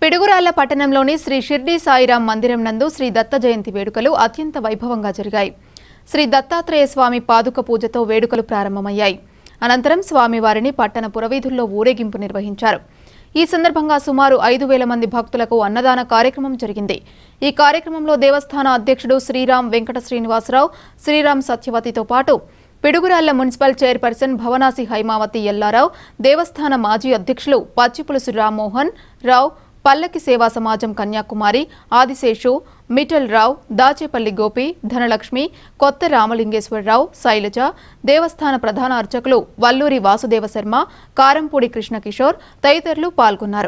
పిడుగురాళ్ల పట్టణంలోని శ్రీ షిర్డీ సాయిరాం మందిరం నందు శ్రీ దత్త జయంతి వేడుకలు అత్యంత వైభవంగా జరిగాయి శ్రీ దత్తాత్రేయ స్వామి పాదుక పూజతో వేడుకలు ప్రారంభమయ్యాయి అనంతరం స్వామివారిని పట్టణ పురవీధుల్లో ఊరేగింపు నిర్వహించారు ఈ సందర్భంగా సుమారు ఐదు వేల మంది భక్తులకు అన్నదాన కార్యక్రమం జరిగింది ఈ కార్యక్రమంలో దేవస్థాన అధ్యక్షుడు శ్రీరామ్ వెంకట శ్రీనివాసరావు శ్రీరామ్ సత్యవతితో పాటు పిడుగురాళ్ల మున్సిపల్ చైర్పర్సన్ భవనాసి హైమావతి ఎల్లారావు దేవస్థాన మాజీ అధ్యక్షులు పచ్చిపులుసు రామ్మోహన్ రావు పల్లకి సేవా సమాజం కన్యాకుమారి ఆదిశేషు మిఠల్ రావు దాచేపల్లి గోపి ధనలక్ష్మి కొత్త రామలింగేశ్వరరావు శైలజ దేవస్థాన ప్రధాన అర్చకులు వల్లూరి వాసుదేవ శర్మ కారంపూడి కృష్ణకిషోర్ తదితరులు పాల్గొన్నారు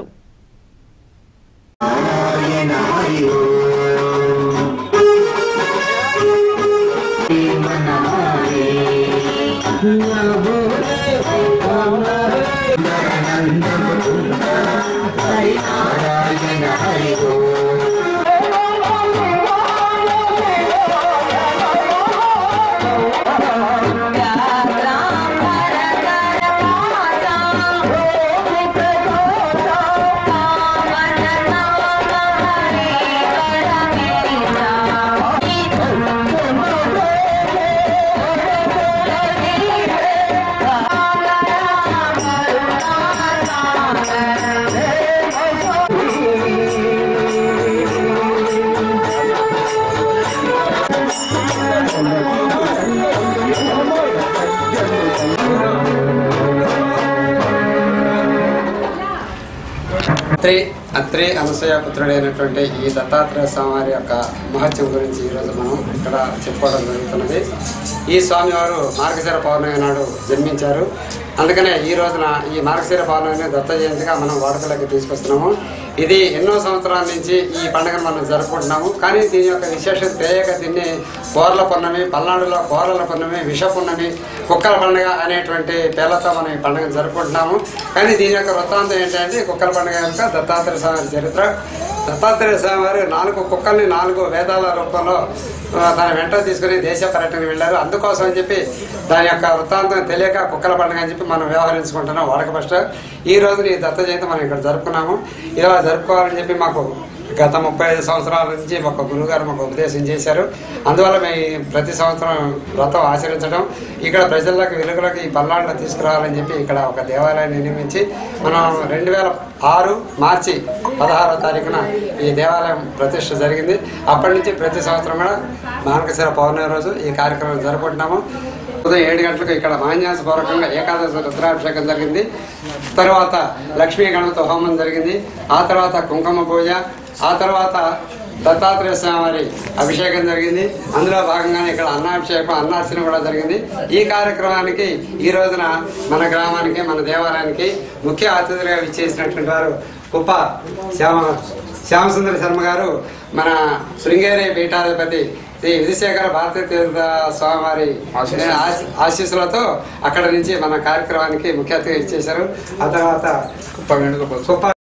అత్రి అత్రి అనసూయ పుత్రుడైనటువంటి ఈ దత్తాత్రేయ స్వామివారి యొక్క మహత్యం గురించి ఈరోజు మనం ఇక్కడ చెప్పుకోవడం జరుగుతున్నది ఈ స్వామివారు మార్గశిర పౌర్ణమి నాడు జన్మించారు అందుకనే ఈ రోజున ఈ మార్గశిర పౌర్ణమిని దత్త జయంతిగా మనం వాడుకలోకి తీసుకొస్తున్నాము ఇది ఎన్నో సంవత్సరాల నుంచి ఈ పండుగను మనం జరుపుకుంటున్నాము కానీ దీని యొక్క విశేషం తెలియక దీన్ని కోరల పున్నమి పల్నాడులో కోరల పున్నమి విష పున్నమి కుక్కల పండుగ అనేటువంటి పేర్లతో మనం ఈ పండుగను జరుపుకుంటున్నాము కానీ దీని యొక్క వృత్తాంతం ఏంటంటే కుక్కల పండుగ యొక్క దత్తాత్రేయ స్వామి చరిత్ర దత్తాత్రేయ స్వామి వారు నాలుగు కుక్కల్ని నాలుగు వేదాల రూపంలో ఆ, తన వెంట తీసుకుని దేశ పర్యటన వెళ్ళారు అందుకోసం అని చెప్పి దాని యొక్క వృత్తాంతం తెలియక కుక్కల పండుగ అని చెప్పి మనం వ్యవహరించుకుంటున్నాం వాడక ఫస్ట్ ఈ రోజున ఈ దత్త జయంతి మనం ఇక్కడ జరుపుకున్నాము ఇలా జరుపుకోవాలని చెప్పి మాకు గత ముప్పై ఐదు సంవత్సరాల నుంచి ఒక గురుగారు మాకు ఉపదేశం చేశారు అందువల్ల మేము ప్రతి సంవత్సరం వ్రతం ఆచరించడం ఇక్కడ ప్రజలకు వెలుగులోకి ఈ పల్నాడులో తీసుకురావాలని చెప్పి ఇక్కడ ఒక దేవాలయాన్ని నిర్మించి మనం రెండు వేల ఆరు మార్చి పదహారో తారీఖున ఈ దేవాలయం ప్రతిష్ట జరిగింది అప్పటి నుంచి ప్రతి సంవత్సరం కూడా మార్గశిర పౌర్ణమి రోజు ఈ కార్యక్రమం జరుపుకుంటున్నాము ఉదయం ఏడు గంటలకు ఇక్కడ మహాన్యాసపూర్వకంగా ఏకాదశి రుద్రాభిషేకం జరిగింది తర్వాత లక్ష్మీ గణపతి హోమం జరిగింది ఆ తర్వాత కుంకుమ పూజ ఆ తర్వాత దత్తాత్రేయ స్వామి వారి అభిషేకం జరిగింది అందులో భాగంగానే ఇక్కడ అన్నాభిషేకం అన్నార్చన కూడా జరిగింది ఈ కార్యక్రమానికి ఈ రోజున మన గ్రామానికి మన దేవాలయానికి ముఖ్య అతిథులుగా విచ్చేసినటువంటి వారు కుప్ప శ్యామ శ్యామసుందర శర్మ గారు మన శృంగేరి పీఠాధిపతి శ్రీ విధిశేఖర భారతీ తీర్థ స్వామివారి ఆశీ- ఆశీస్సులతో అక్కడ నుంచి మన కార్యక్రమానికి ముఖ్య అతిథిగా ఇచ్చేశారు ఆ తర్వాత కుప్ప